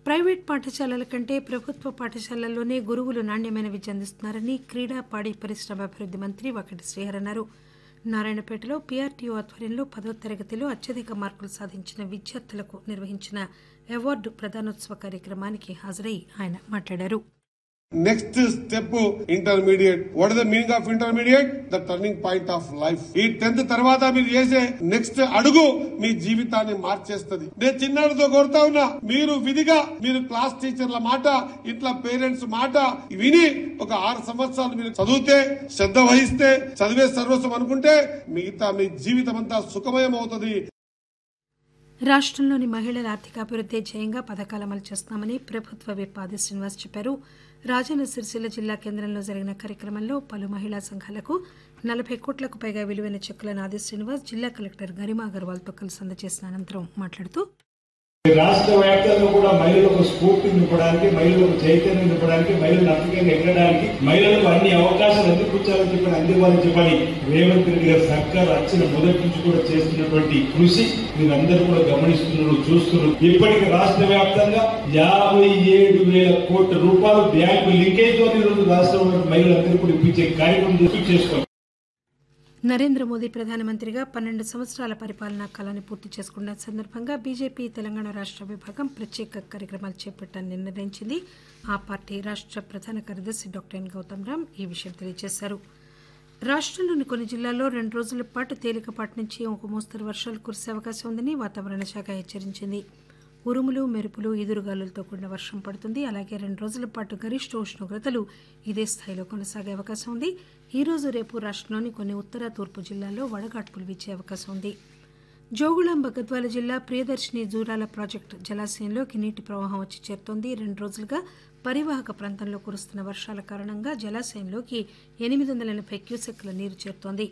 private పాఠశాలల కంటే ప్రభుత్వ పాఠశాలల్లోనే గురువులు నాణ్యమైన విద్య అందిస్తున్నారని క్రీడా పాడి పరిశ్రమ అభివృద్ది మంత్రి వకటి శ్రీహర్ అన్నారు నారాయణపేటలో పీఆర్టీఓ ఆధ్వర్యంలో పదో తరగతిలో అత్యధిక మార్కులు సాధించిన విద్యార్థులకు నిర్వహించిన అవార్డు ప్రదానోత్సవ కార్యక్రమానికి హాజరై ఆయన మాట్లాడారు next step intermediate what is the meaning of intermediate the turning point of life ఈ టెన్త్ తర్వాత మీరు చేసే నెక్స్ట్ అడుగు మీ జీవితాన్ని మార్చేస్తుంది నేను చిన్నారితో కోరుతా ఉన్నా మీరు విధిగా మీరు క్లాస్ టీచర్ల మాట ఇట్లా పేరెంట్స్ మాట విని ఒక ఆరు సంవత్సరాలు మీరు చదివితే శ్రద్ధ వహిస్తే చదివే సర్వస్వం అనుకుంటే మిగతా మీ జీవితం అంతా సుఖమయం అవుతుంది రాష్టంలోని మహిళల ఆర్థికాభివృద్దే ధ్యేయంగా పథకాలు అమలు చేస్తున్నామని ప్రభుత్వ విప్ ఆది శ్రీనివాస్ చెప్పారు రాజన్న సిరిసిల్ల జిల్లా కేంద్రంలో జరిగిన కార్యక్రమంలో పలు మహిళా సంఘాలకు నలభై కోట్లకు పైగా విలువైన చెక్కులను ఆది శ్రీనివాస్ జిల్లా కలెక్టర్ గరిమా అగర్వాల్తో కలిసి అందజేసిన అనంతరం మాట్లాడుతూ రాష్ట్ర వ్యాప్తంగా కూడా మహిళలకు స్ఫూర్తి నింపడానికి మహిళలకు చైతన్యం నింపడానికి మహిళలు అధికంగా ఎక్కడానికి మహిళలకు అన్ని అవకాశాలు అందిపుచ్చాలని చెప్పని అందివ్వాలని చెప్పని రేవంత్ రెడ్డి గారి సర్కార్ వచ్చిన మొదటి నుంచి కూడా చేస్తున్నటువంటి కృషి మీరందరూ కూడా గమనిస్తున్నారు చూస్తున్నారు ఇప్పటికి రాష్ట్ర వ్యాప్తంగా యాభై ఏడు వేల కోట్ల రూపాయలు బ్యాంకు లింకేజ్ తో ఈరోజు రాష్ట్రంలో మహిళలందరూ కూడా ఇప్పించే కార్యక్రమం గుర్తు చేసుకోవాలి నరేంద్ర మోదీ ప్రధానమంత్రిగా పన్నెండు సంవత్సరాల పరిపాలనా కాలాన్ని పూర్తి చేసుకున్న సందర్భంగా బీజేపీ తెలంగాణ రాష్ట విభాగం ప్రత్యేక కార్యక్రమాలు చేపట్టాలని నిర్ణయించింది ఆ పార్టీ రాష్ట ప్రధాన కార్యదర్శి డాక్టర్ ఎన్ గౌతమ్ రామ్ ఈ విషయం తెలియజేశారు రాష్టంలోని కొన్ని జిల్లాల్లో రెండు రోజుల పాటు తేలికపాటి నుంచి ఒక మోస్తరు వర్షాలు కురిసే అవకాశం ఉందని వాతావరణ శాఖ హెచ్చరించింది ఉరుములు మెరుపులు ఈదురుగాలులతో కూడిన వర్షం పడుతుంది అలాగే రెండు రోజుల పాటు గరిష్ట ఉష్ణోగ్రతలు ఇదే స్థాయిలో కొనసాగే అవకాశం ఉంది ఈ రోజు రేపు రాష్టంలోని కొన్ని ఉత్తర తూర్పు జిల్లాల్లో వడగాడ్పులు వీచే అవకాశం ఉంది జోగులాంబ గద్వాల జిల్లా ప్రియదర్శిని జూరాల ప్రాజెక్టు జలాశయంలోకి నీటి ప్రవాహం వచ్చి చేరుతోంది రెండు రోజులుగా పరివాహక ప్రాంతంలో కురుస్తున్న వర్షాల కారణంగా జలాశయంలోకి ఎనిమిది వందల ఎనభై క్యూసెక్ల నీరు చేరుతోంది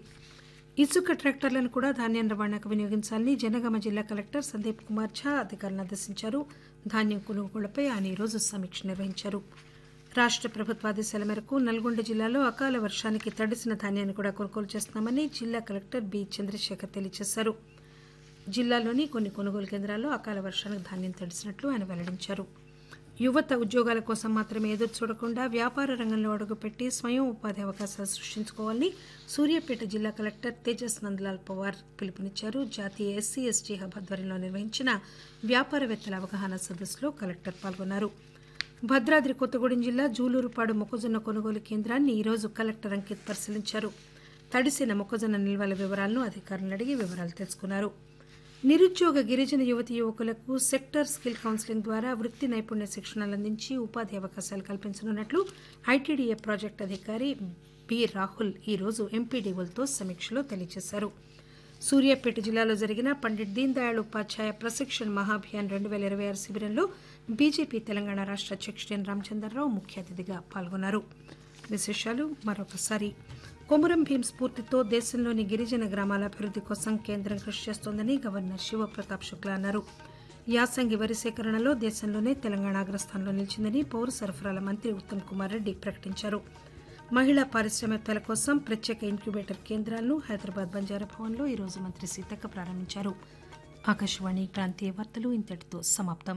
ఇసుక ట్రాక్టర్లను కూడా ధాన్యం రవాణాకు వినియోగించాలని జనగామ జిల్లా కలెక్టర్ సందీప్ కుమార్ ఝా అధికారులను ఆదేశించారు ధాన్యం కొనుగోళ్లపై ఆయన ఈరోజు సమీక్ష నిర్వహించారు రాష్ట ప్రభుత్వ ఆదేశాల మేరకు నల్గొండ జిల్లాలో అకాల వర్షానికి తడిసిన ధాన్యాన్ని కూడా కొనుగోలు చేస్తున్నామని జిల్లా కలెక్టర్ బి చంద్రశేఖర్ తెలియజేశారు జిల్లాలోని కొన్ని కొనుగోలు కేంద్రాల్లో అకాల వర్షానికి ధాన్యం తడిసినట్లు ఆయన వెల్లడించారు యువత ఉద్యోగాల కోసం మాత్రమే ఎదురు చూడకుండా వ్యాపార రంగంలో అడుగుపెట్టి స్వయం ఉపాధి అవకాశాలు సృష్టించుకోవాలని సూర్యాపేట జిల్లా కలెక్టర్ తేజస్ నందలాల్ పవార్ పిలుపునిచ్చారు జాతీయ ఎస్సీ ఎస్టీ హబ్ ఆధ్వర్యంలో నిర్వహించిన వ్యాపారవేత్తల అవగాహన సదస్సులో కలెక్టర్ పాల్గొన్నారు భద్రాద్రి కొత్తగూడెం జిల్లా జూలూరుపాడు మొక్కజొన్న కొనుగోలు కేంద్రాన్ని ఈరోజు కలెక్టర్ అంకిత్ పరిశీలించారు తడిసిన మొక్కజొన్న నిల్వల వివరాలను అధికారులను అడిగి వివరాలు తెలుసుకున్నారు నిరుద్యోగ గిరిజన యువతి యువకులకు సెక్టర్ స్కిల్ కౌన్సిలింగ్ ద్వారా వృత్తి నైపుణ్య శిక్షణలు అందించి ఉపాధి అవకాశాలు కల్పించనున్నట్లు ఐటీడీఏ ప్రాజెక్టు అధికారి బి రాహుల్ ఈరోజు ఎంపీడీఓలతో సమీక్షలో తెలియజేశారు సూర్యాపేట జిల్లాలో జరిగిన పండిట్ దీన్ దయాళ్ ఉపాధ్యాయ ప్రశిక్షణ్ మహాభియాన్ రెండు వేల ఇరవై ఆరు శిబిరంలో బీజేపీ తెలంగాణ రాష్ట అధ్యక్షుడు ఎన్ రామచంద్రరావు ముఖ్య అతిథిగా పాల్గొన్నారు విశేషాలు మరొకసారి కొమురం భీం స్ఫూర్తితో దేశంలోని గిరిజన గ్రామాల అభివృద్ది కోసం కేంద్రం కృషి చేస్తోందని గవర్నర్ శివప్రతాప్ శుక్లా అన్నారు యాసంగి వరి సేకరణలో దేశంలోనే తెలంగాణ అగ్రస్థానంలో నిలిచిందని పౌర సరఫరాల మంత్రి ఉత్తమ్ కుమార్ రెడ్డి ప్రకటించారు మహిళా పారిశ్రామికవేత్తల కోసం ప్రత్యేక ఇంక్యుబేటర్ కేంద్రాలను హైదరాబాద్ బంజారా భవన్లో ఈరోజు మంత్రి సీతక్క ప్రారంభించారు ఆకాశవాణి ప్రాంతీయ వార్తలు ఇంతటితో సమాప్తం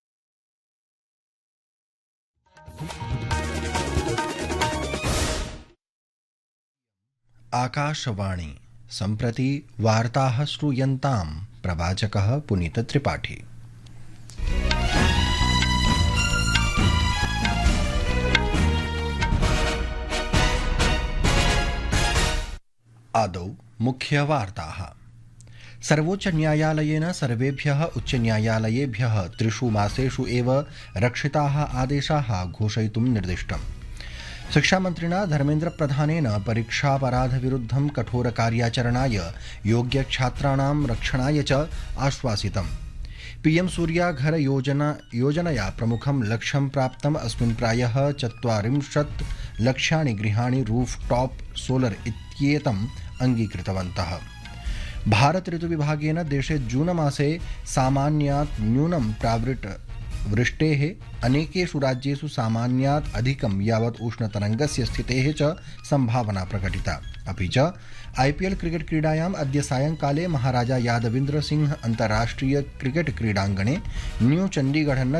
आकाशवाणी सम्प्रति वार्ताः श्रूयन्तां प्रवाचकः पुनीतत्रिपाठी आदौ मुख्यवार्ताः सर्वोच्चन्यायालयेन सर्वेभ्यः उच्चन्यायालयेभ्यः त्रिषु मासेषु एव रक्षिताः आदेशाः घोषयितुं निर्दिष्टम् शिक्षामन्त्रिणा धर्मेन्द्रप्रधानेन परीक्षापराधविरुद्धं कठोरकार्याचरणाय योग्यछात्राणां रक्षणाय च आश्वासितम् पीएम सूर्याघर योजना योजनया प्रमुखं लक्ष्यं प्राप्तम् अस्मिन् प्रायः चत्वारिंशत् लक्षाणि गृहाणि रूफ् टॉप सोलर इत्येतम् अङ्गीकृतवन्तः भारत ऋतुविभागेन देशे जून मासे सामान्यात् न्यूनं प्रावृट् वृष्टेः अनेकेषु राज्येषु सामान्यात् अधिकं यावत् उष्णतरङ्गस्य स्थितेः च सम्भावना प्रकटिता अपि च आईपीएल क्रिकेट क्रीडायाम् अद्य सायंकाले महाराजा यादविन्द्र सिंह अन्ताराष्ट्रिय क्रिकेट क्रीडाङ्गणे न्यू चण्डीगढ़